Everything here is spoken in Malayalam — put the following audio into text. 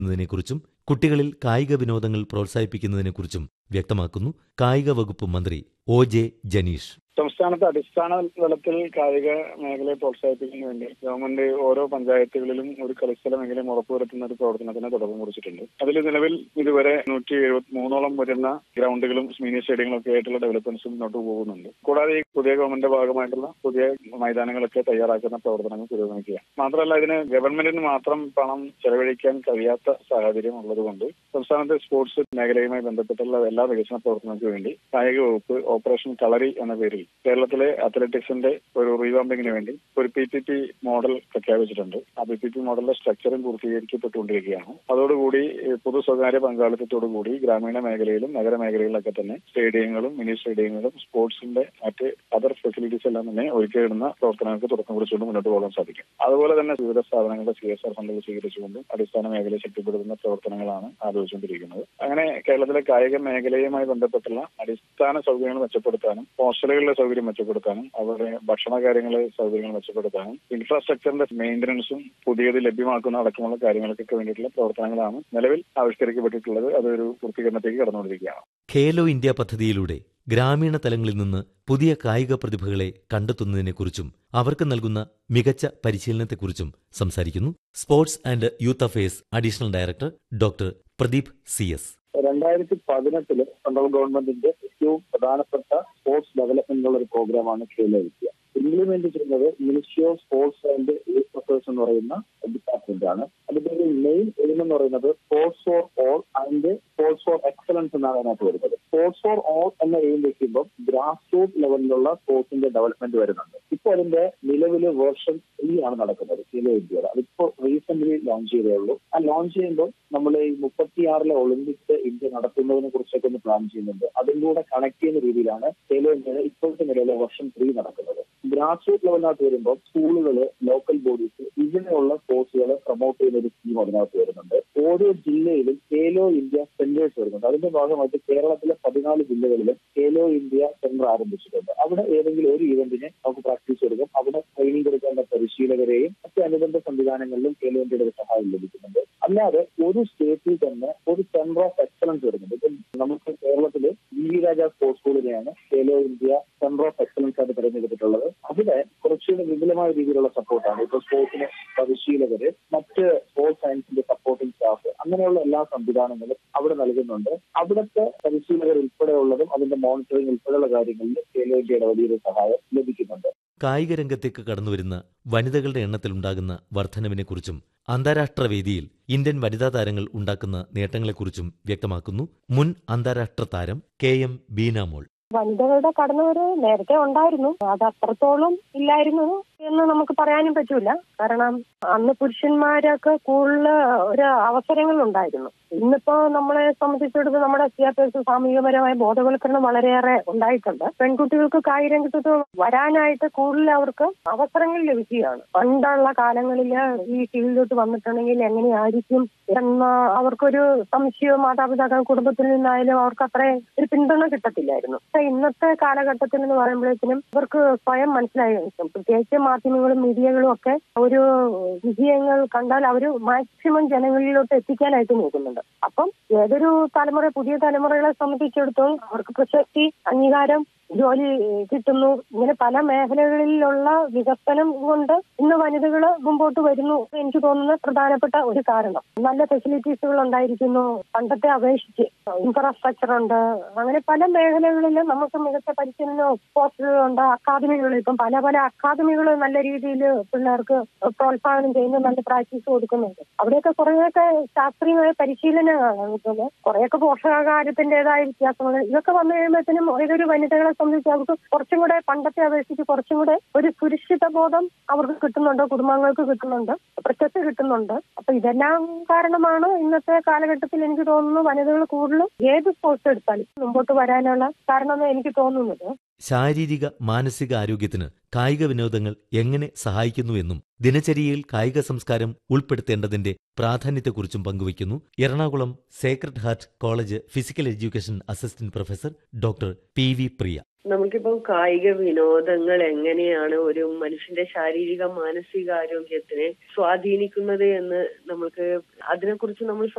ന്നതിനെക്കുറിച്ചും കുട്ടികളിൽ കായിക വിനോദങ്ങൾ പ്രോത്സാഹിപ്പിക്കുന്നതിനെക്കുറിച്ചും വ്യക്തമാക്കുന്നു കായിക വകുപ്പ് മന്ത്രി ഒ ജെ ജനീഷ് സംസ്ഥാനത്ത് അടിസ്ഥാന തലത്തിൽ കായിക മേഖലയെ പ്രോത്സാഹിപ്പിക്കുന്നതിന് വേണ്ടി ഗവൺമെന്റ് ഓരോ പഞ്ചായത്തുകളിലും ഒരു കളിസ്ഥലമെങ്കിലും ഉറപ്പുവരുത്തുന്ന ഒരു പ്രവർത്തനത്തിന് തുടക്കം കുറിച്ചിട്ടുണ്ട് അതിൽ നിലവിൽ ഇതുവരെ നൂറ്റി എഴുപത്തി മൂന്നോളം വരുന്ന ഗ്രൗണ്ടുകളും മിനി സ്റ്റേഡിയങ്ങളും ഒക്കെ ആയിട്ടുള്ള ഡെവലപ്മെന്റ്സും മുന്നോട്ട് പോകുന്നുണ്ട് കൂടാതെ ഈ പുതിയ ഗവൺമെന്റിന്റെ ഭാഗമായിട്ടുള്ള പുതിയ മൈതാനങ്ങളൊക്കെ തയ്യാറാക്കുന്ന പ്രവർത്തനങ്ങൾ പുരോഗമിക്കുക മാത്രമല്ല ഇതിന് ഗവൺമെന്റിന് മാത്രം പണം ചെലവഴിക്കാൻ കഴിയാത്ത സാഹചര്യം ഉള്ളതുകൊണ്ട് സംസ്ഥാനത്തെ സ്പോർട്സ് മേഖലയുമായി ബന്ധപ്പെട്ടുള്ള എല്ലാ വികസന പ്രവർത്തനങ്ങൾക്ക് വേണ്ടി കായിക വകുപ്പ് ഓപ്പറേഷൻ കളരി എന്ന പേരിൽ കേരളത്തിലെ അത്ലറ്റിക്സിന്റെ ഒരു റീവാമ്പിങ്ങിന് വേണ്ടി ഒരു പി പി പി മോഡൽ പ്രഖ്യാപിച്ചിട്ടുണ്ട് ആ പി പി പി മോഡലിന്റെ സ്ട്രക്ചറും പൂർത്തീകരിക്കപ്പെട്ടുകൊണ്ടിരിക്കുകയാണ് അതോടുകൂടി ഏഹ്, പൊതു സ്വകാര്യ പങ്കാളിത്തത്തോടുകൂടി ഗ്രാമീണ മേഖലയിലും നഗര മേഖലയിലൊക്കെ തന്നെ സ്റ്റേഡിയങ്ങളും മിനി സ്റ്റേഡിയങ്ങളും സ്പോർട്സിന്റെ മറ്റ് അതർ ഫെസിലിറ്റീസ് എല്ലാം തന്നെ ഒരുക്കിയിടുന്ന പ്രവർത്തനങ്ങൾക്ക് തുടക്കം കുറിച്ചുകൊണ്ട് മുന്നോട്ട് പോകാൻ സാധിക്കും അതുപോലെ തന്നെ വിവിധ സ്ഥാപനങ്ങളുടെ സി എസ് ആർ ഫണ്ടുകൾ സ്വീകരിച്ചുകൊണ്ടും അടിസ്ഥാന മേഖലയെ ശക്തിപ്പെടുത്തുന്ന പ്രവർത്തനങ്ങൾ ആലോചിച്ചുകൊണ്ടിരിക്കുന്നത് അങ്ങനെ കേരളത്തിലെ കായിക മേഖലയുമായി ബന്ധപ്പെട്ടുള്ള അടിസ്ഥാന സൗകര്യങ്ങൾ മെച്ചപ്പെടുത്താനും ഹോസ്റ്റലുകളിലെ സൗകര്യം മെച്ചപ്പെടുത്താനും അവരുടെ ഭക്ഷണ കാര്യങ്ങളെ സൗകര്യങ്ങൾ മെച്ചപ്പെടുത്താനും ഇൻഫ്രാസ്ട്രക്ചറിന്റെ മെയിന്റനൻസും പുതിയത് ലഭ്യമാക്കുന്ന അടക്കമുള്ള കാര്യങ്ങൾക്കൊക്കെ വേണ്ടിയിട്ടുള്ള പ്രവർത്തനങ്ങളാണ് നിലവിൽ ആവിഷ്കരിക്കപ്പെട്ടിട്ടുള്ളത് അതൊരു പൂർത്തീകരണത്തേക്ക് കടന്നുകൊണ്ടിരിക്കുകയാണ് ഖേലോ ഇന്ത്യ പദ്ധതിയിലൂടെ ഗ്രാമീണ തലങ്ങളിൽ നിന്ന് പുതിയ കായിക പ്രതിഭകളെ കണ്ടെത്തുന്നതിനെക്കുറിച്ചും അവർക്ക് നൽകുന്ന മികച്ച പരിശീലനത്തെക്കുറിച്ചും സംസാരിക്കുന്നു sports and youth affairs additional director doctor Pradeep C S രണ്ടായിരത്തി പതിനെട്ടില് സെൻട്രൽ ഗവൺമെന്റിന്റെ ഏറ്റവും പ്രധാനപ്പെട്ട സ്പോർട്സ് ഡെവലപ്മെന്റ് എന്നുള്ള ഒരു പ്രോഗ്രാമാണ് ഖേലോ ഇന്ത്യ ഇംപ്ലിമെന്റ് ചെയ്യുന്നത് ministry of sports and youth affairs എന്ന് പറയുന്ന ഡിപ്പാർട്ട്മെന്റ് ആണ് അതിന്റെ ഒരു മെയിൻ എയിം എന്ന് പറയുന്നത് sports for all and sports for excellence എന്നാണ് അതിനകത്ത് വരുന്നത് സ്പോർട്സ് ഫോർ ഓൾ എന്ന എയിം വെക്കുമ്പോൾ ഗ്രാസ് റൂട്ട് ലെവലിലുള്ള സ്പോർട്സിന്റെ ഡെവലപ്മെന്റ് വരുന്നുണ്ട് ഇപ്പോൾ അതിന്റെ നിലവിലെ വേർഷൻ ത്രീ ആണ് നടക്കുന്നത് ഖേലോ ഇന്ത്യയുടെ അതിപ്പോ റീസെന്റ് ലോഞ്ച് ചെയ്തേ ഉള്ളൂ ആ ലോഞ്ച് ചെയ്യുമ്പോൾ നമ്മൾ ഈ മുപ്പത്തിയാറിലെ ഒളിമ്പിക്സ് ഇന്ത്യ നടത്തുന്നതിനെ കുറിച്ചൊക്കെ ഒന്ന് പ്ലാൻ ചെയ്യുന്നുണ്ട് അതും കൂടെ കണക്ട് ചെയ്യുന്ന രീതിയിലാണ് ഖേലോ ഇന്ത്യയുടെ ഇപ്പോഴത്തെ നിലയിലെ വർഷം ത്രീ നടക്കുന്നത് ഗ്രാസ് റൂട്ട് ലെവലിനകത്ത് വരുമ്പോൾ സ്കൂളുകള് ലോക്കൽ ബോഡീസ് ഇങ്ങനെയുള്ള സ്പോർട്സുകൾ പ്രൊമോട്ട് ചെയ്യുന്ന ഒരു സ്കീം അതിനകത്ത് വരുന്നുണ്ട് ഓരോ ജില്ലയിലും ഖേലോ ഇന്ത്യ സെന്റേഴ്സ് വരുന്നുണ്ട് അതിന്റെ ഭാഗമായിട്ട് കേരളത്തിലെ പതിനാല് ജില്ലകളിലും ഖേലോ ഇന്ത്യ സെന്റർ ആരംഭിച്ചിട്ടുണ്ട് അവിടെ ഏതെങ്കിലും ഒരു ഇവന്റിന് നമുക്ക് പ്രാക്ടീസ് കൊടുക്കും അവിടെ ട്രെയിനിങ് കൊടുക്കേണ്ട പരിശീലകരെയും മറ്റ് അനുബന്ധ സംവിധാനങ്ങളിലും ഖേലോ ഇന്ത്യയുടെ ഒരു സഹായം ലഭിക്കുന്നുണ്ട് അല്ലാതെ ഒരു സ്റ്റേറ്റിൽ തന്നെ ഒരു സെന്റർ ഓഫ് എക്സലൻസ് വരുന്നുണ്ട് ഇപ്പം നമുക്ക് കേരളത്തില് വി വി രാജ സ്പോർട്സ് സ്കൂളിനെയാണ് Khelo India centre of excellence ആയിട്ട് തിരഞ്ഞെടുത്തിട്ടുള്ളത് അവിടെ കുറച്ചുകൂടി വിപുലമായ രീതിയിലുള്ള സപ്പോർട്ടാണ് ഇപ്പൊ സ്പോർട്സിന് പരിശീലകര് മറ്റ് സ്പോർട്സ് സയൻസിന്റെ സപ്പോർട്ടിംഗ് സ്റ്റാഫ് അങ്ങനെയുള്ള എല്ലാ സംവിധാനങ്ങളും അവിടെ നൽകുന്നുണ്ട് അവിടുത്തെ പരിശീലകർ ഉൾപ്പെടെയുള്ളതും അതിന്റെ മോണിറ്ററിംഗ് ഉൾപ്പെടെയുള്ള കാര്യങ്ങളിൽ ഖേലോ ഇന്ത്യയുടെ വലിയൊരു സഹായം ലഭിക്കുന്നുണ്ട് കായിക രംഗത്തേക്ക് കടന്നുവരുന്ന വനിതകളുടെ എണ്ണത്തിലുണ്ടാകുന്ന വർധനവിനെക്കുറിച്ചും അന്താരാഷ്ട്ര വേദിയിൽ ഇന്ത്യൻ വനിതാ താരങ്ങൾ ഉണ്ടാക്കുന്ന നേട്ടങ്ങളെക്കുറിച്ചും വ്യക്തമാക്കുന്നു മുൻ അന്താരാഷ്ട്ര താരം കെ എം ബീനാമോൾ വനിതകളുടെ കടന്നുവരവ് നേരത്തെ ഉണ്ടായിരുന്നു അത് അത്രത്തോളം ഇല്ലായിരുന്നു എന്ന് നമുക്ക് പറയാനും പറ്റൂല കാരണം അന്ന് പുരുഷന്മാരൊക്കെ കൂടുതൽ ഒരു അവസരങ്ങൾ ഉണ്ടായിരുന്നു ഇന്നിപ്പോ നമ്മളെ സംബന്ധിച്ചിടത്തോളം നമ്മുടെ വിദ്യാഭ്യാസ സാമൂഹികപരമായ ബോധവൽക്കരണം വളരെയേറെ ഉണ്ടായിട്ടുണ്ട് പെൺകുട്ടികൾക്ക് കായിക രംഗത്ത് വരാനായിട്ട് കൂടുതൽ അവർക്ക് അവസരങ്ങൾ ലഭിക്കുകയാണ് പണ്ടുള്ള കാലങ്ങളിൽ ഈ ഫീൽഡിലോട്ട് വന്നിട്ടുണ്ടെങ്കിൽ എങ്ങനെയായിരിക്കും എന്ന അവർക്കൊരു സംശയവും മാതാപിതാക്കൾ കുടുംബത്തിൽ നിന്നായാലും അവർക്ക് അത്ര ഒരു പിന്തുണ കിട്ടത്തില്ലായിരുന്നു പക്ഷെ ഇന്നത്തെ കാലഘട്ടത്തിൽ എന്ന് പറയുമ്പോഴേക്കിനും ഇവർക്ക് സ്വയം മനസ്സിലായി പ്രത്യേകിച്ച് മാധ്യമങ്ങളും മീഡിയകളും ഒക്കെ ഒരു വിജയങ്ങൾ കണ്ടാൽ അവർ മാക്സിമം ജനങ്ങളിലോട്ട് എത്തിക്കാനായിട്ട് നോക്കുന്നുണ്ട് അപ്പം ഏതൊരു തലമുറ പുതിയ തലമുറകളെ സംബന്ധിച്ചിടത്തോളം അവർക്ക് പ്രശസ്തി അംഗീകാരം ജോലി കിട്ടുന്നു ഇങ്ങനെ പല മേഖലകളിലുള്ള വികസനം കൊണ്ട് ഇന്ന് വനിതകൾ മുമ്പോട്ട് വരുന്നു എനിക്ക് തോന്നുന്ന പ്രധാനപ്പെട്ട ഒരു കാരണം നല്ല ഫെസിലിറ്റീസുകൾ ഉണ്ടായിരിക്കുന്നു പണ്ടത്തെ അപേക്ഷിച്ച് ഇൻഫ്രാസ്ട്രക്ചർ ഉണ്ട് അങ്ങനെ പല മേഖലകളിലും നമുക്ക് മികച്ച പരിശീലനവും കോഴ്സുകളുണ്ട് അക്കാദമികൾ ഇപ്പം പല പല അക്കാദമികൾ നല്ല രീതിയിൽ പിള്ളേർക്ക് പ്രോത്സാഹനം ചെയ്യുന്നു നല്ല പ്രാക്ടീസ് കൊടുക്കുന്നുണ്ട് അവിടെയൊക്കെ കുറേയൊക്കെ ശാസ്ത്രീയമായ പരിശീലനങ്ങളാണ് കിട്ടുന്നത് കുറേയൊക്കെ പോഷകാഹാരത്തിന്റേതായ വ്യത്യാസങ്ങൾ ഇതൊക്കെ വന്നു കഴിയുമ്പോഴത്തേനും ഏതൊരു വനിതകളെ സംബന്ധിച്ച് അവർക്ക് കുറച്ചും കൂടെ പണ്ടത്തെ അപേക്ഷിച്ച് കുറച്ചും കൂടെ ഒരു സുരക്ഷിത ബോധം അവർക്ക് കിട്ടുന്നുണ്ട് കുടുംബങ്ങൾക്ക് കിട്ടുന്നുണ്ട് പ്രശസ്തി കിട്ടുന്നുണ്ട് അപ്പൊ ഇതെല്ലാം കാരണമാണ് ഇന്നത്തെ കാലഘട്ടത്തിൽ എനിക്ക് തോന്നുന്നു വനിതകൾ കൂടുതലും ഏത് സ്പോർട്സ് എടുത്താലും മുമ്പോട്ട് വരാനുള്ള കാരണമെന്ന് എനിക്ക് തോന്നുന്നത് ശാരീരിക മാനസിക ആരോഗ്യത്തിന് കായിക വിനോദങ്ങൾ എങ്ങനെ സഹായിക്കുന്നുവെന്നും ദിനചര്യയിൽ കായിക സംസ്കാരം ഉൾപ്പെടുത്തേണ്ടതിന്റെ പ്രാധാന്യത്തെക്കുറിച്ചും പങ്കുവയ്ക്കുന്നു Ernakulam sacred heart college physical education assistant professor doctor P V Priya നമുക്കിപ്പം കായിക വിനോദങ്ങൾ എങ്ങനെയാണ് ഒരു മനുഷ്യന്റെ ശാരീരിക മാനസിക ആരോഗ്യത്തിനെ സ്വാധീനിക്കുന്നത് എന്ന് നമുക്ക് അതിനെക്കുറിച്ച് നമ്മൾ